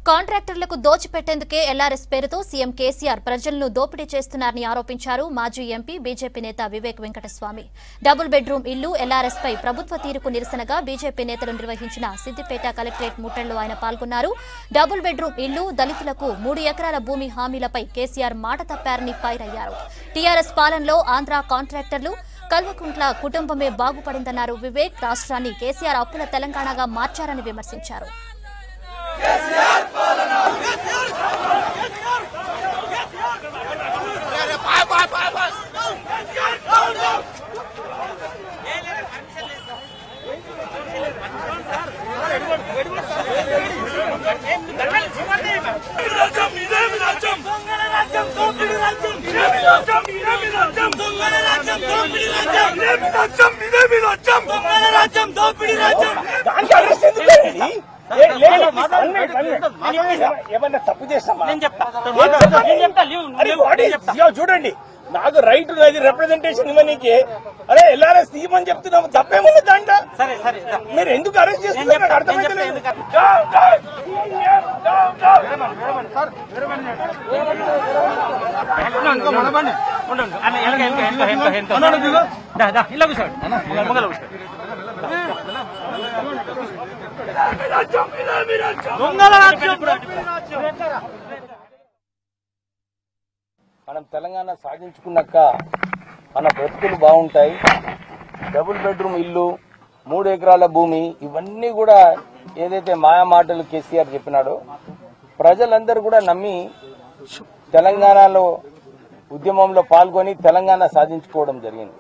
కాంట్రాక్టర్లకు దోచిపెట్టేందుకే ఎల్ఆర్ఎస్ పేరుతో సీఎం కేసీఆర్ ప్రజలను దోపిడీ చేస్తున్నారని ఆరోపించారు మాజీ ఎంపీ బీజేపీ నేత వివేక్ వెంకటస్వామి డబుల్ బెడ్రూమ్ ఇల్లు ఎల్ఆర్ఎస్ పై ప్రభుత్వ తీరుకు నిరసనగా బీజేపీ నేతలు నిర్వహించిన సిద్దిపేట కలెక్టరేట్ ముట్టడిలో ఆయన పాల్గొన్నారు డబుల్ బెడ్రూమ్ ఇల్లు దళితులకు మూడు ఎకరాల భూమి హామీలపై కేసీఆర్ మాట తప్పారని ఫైరయ్యారు టీఆర్ఎస్ పాలనలో ఆంధ్ర కాంట్రాక్టర్లు కల్వకుంట్ల కుటుంబమే బాగుపడిందన్నారు వివేక్ రాష్ట్రాన్ని కేసీఆర్ అప్పుల తెలంగాణగా మార్చారని విమర్శించారు రాజ్యం ఇదేమి రాజ్యం దొంగల రాజ్యం దోపిడి రాజ్యం ఇదేమి రాజ్యం ఇదేమి రాజ్యం దొంగల రాజ్యం దోపిడి రాజ్యం ఇదేమి రాజ్యం ఇదేమి రాజ్యం దొంగల రాజ్యం దోపిడి రాజ్యం దానికి అరెస్ట్ ఎందుకు అయింది? ఏ- లేదు, అన్నీ- అన్నీ. ఏమన్నా తప్పు చేస్తామా నేను చెప్తా నేను చెప్తా లీవ్ అరే లీవ్ వాట్ నేను ఈస్- చెప్తా ఇదిగో చూడండి నాకు రైట్ ఉన్నది రిప్రజెంటేషన్ ఇవ్వనీకి అరే ఎల్ఆర్ఎస్ తీయమని చెప్తున్నాము తప్పేముంది దాంట్లో సరే సరే దా. మీరు ఎందుకు అరెస్ట్ నేను చేస్తున్నారు నాకు చెప్తా, నేను చెప్తా అర్థమైతలేదు. ఎందుకు Down, down, down, down. ఉండండి, ఉండండి. అన్న, వెనక, వెనక, వెనక, వెనక, వెనక. దా, దా, ఇలా కూర్చోండి. ముంగల కూర్చోండి. దొంగల రాజ్యం మనం తెలంగాణ సాధించుకున్నాక మన బ్రతుకులు బాగుంటాయి డబుల్ బెడ్రూమ్ ఇల్లు మూడు ఎకరాల భూమి ఇవన్నీ కూడా ఏదైతే మాయా మాటలు కేసీఆర్ చెప్పినాడో ప్రజలందరూ కూడా నమ్మి తెలంగాణలో ఉద్యమంలో పాల్గొని తెలంగాణ సాధించుకోవడం జరిగింది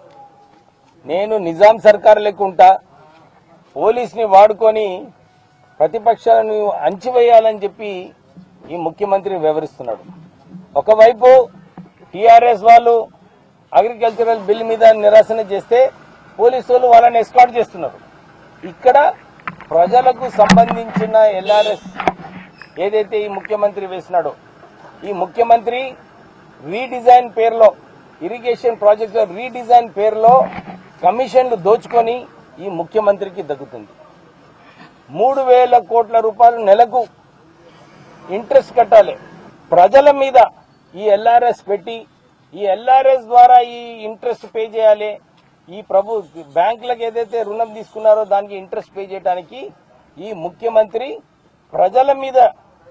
నేను నిజాం సర్కార్ లెక్కుంటా పోలీస్ని వాడుకొని ప్రతిపక్షాలను అంచివేయాలని చెప్పి ఈ ముఖ్యమంత్రి వివరిస్తున్నాడు ఒకవైపు టీఆర్ఎస్ వాళ్ళు అగ్రికల్చరల్ బిల్ మీద నిరసన చేస్తే పోలీసు వాళ్ళు వాళ్ళని ఎస్కాట్ చేస్తున్నారు ఇక్కడ ప్రజలకు సంబంధించిన ఎల్ఆర్ఎస్ ఏదైతే ఈ ముఖ్యమంత్రి వేసినాడో ఈ ముఖ్యమంత్రి రీడిజైన్ పేరులో ఇరిగేషన్ ప్రాజెక్టుల రీడిజైన్ పేరులో కమిషన్లు దోచుకొని ఈ ముఖ్యమంత్రికి దక్కుతుంది మూడు వేల కోట్ల రూపాయలు నెలకు ఇంట్రెస్ట్ కట్టాలి ప్రజల మీద ఈ ఎల్ఆర్ఎస్ పెట్టి ఈ ఎల్ఆర్ఎస్ ద్వారా ఈ ఇంట్రెస్ట్ పే చేయాలి ఈ ప్రభు బ్యాంకులకు ఏదైతే రుణం తీసుకున్నారో దానికి ఇంట్రెస్ట్ పే చేయడానికి ఈ ముఖ్యమంత్రి ప్రజల మీద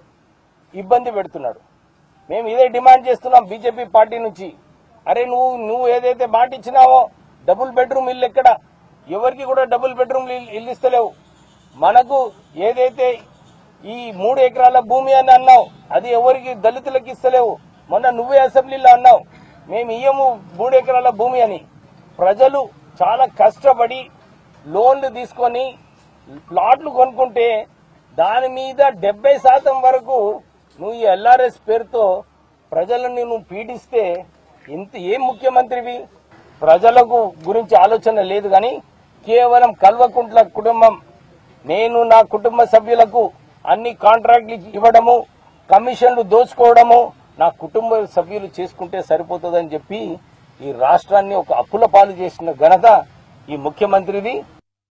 ఇబ్బంది పెడుతున్నాడు మేము ఇదే డిమాండ్ చేస్తున్నాం బీజేపీ పార్టీ నుంచి అరే నువ్వు నువ్వు ఏదైతే మాట ఇచ్చినావో డబుల్ బెడ్రూమ్ ఇల్లు ఎక్కడ ఎవరికి కూడా డబుల్ బెడ్రూమ్ ఇల్లు ఇల్లు ఇస్తలేవు మనకు ఏదైతే ఈ మూడు ఎకరాల భూమి అని అన్నావు అది ఎవరికి దళితులకు ఇస్తలేవు మొన్న నువ్వే అసెంబ్లీలో అన్నావు మేము ఇయ్యము మూడు ఎకరాల భూమి అని ప్రజలు చాలా కష్టపడి లోన్లు తీసుకొని ప్లాట్లు కొనుక్కుంటే దాని మీద డెబ్బై శాతం వరకు నువ్వు ఈ ఎల్ఆర్ఎస్ పేరుతో ప్రజలను నువ్వు పీడిస్తే ఇంత ఏం ముఖ్యమంత్రివి ప్రజలకు గురించి ఆలోచన లేదు కానీ కేవలం కల్వకుంట్ల కుటుంబం నేను నా కుటుంబ సభ్యులకు అన్ని కాంట్రాక్ట్లు ఇవ్వడము కమిషన్లు దోచుకోవడము నా కుటుంబ సభ్యులు చేసుకుంటే సరిపోతుందని చెప్పి ఈ రాష్ట్రాన్ని ఒక అప్పుల పాలు చేసిన ఘనత ఈ ముఖ్యమంత్రిది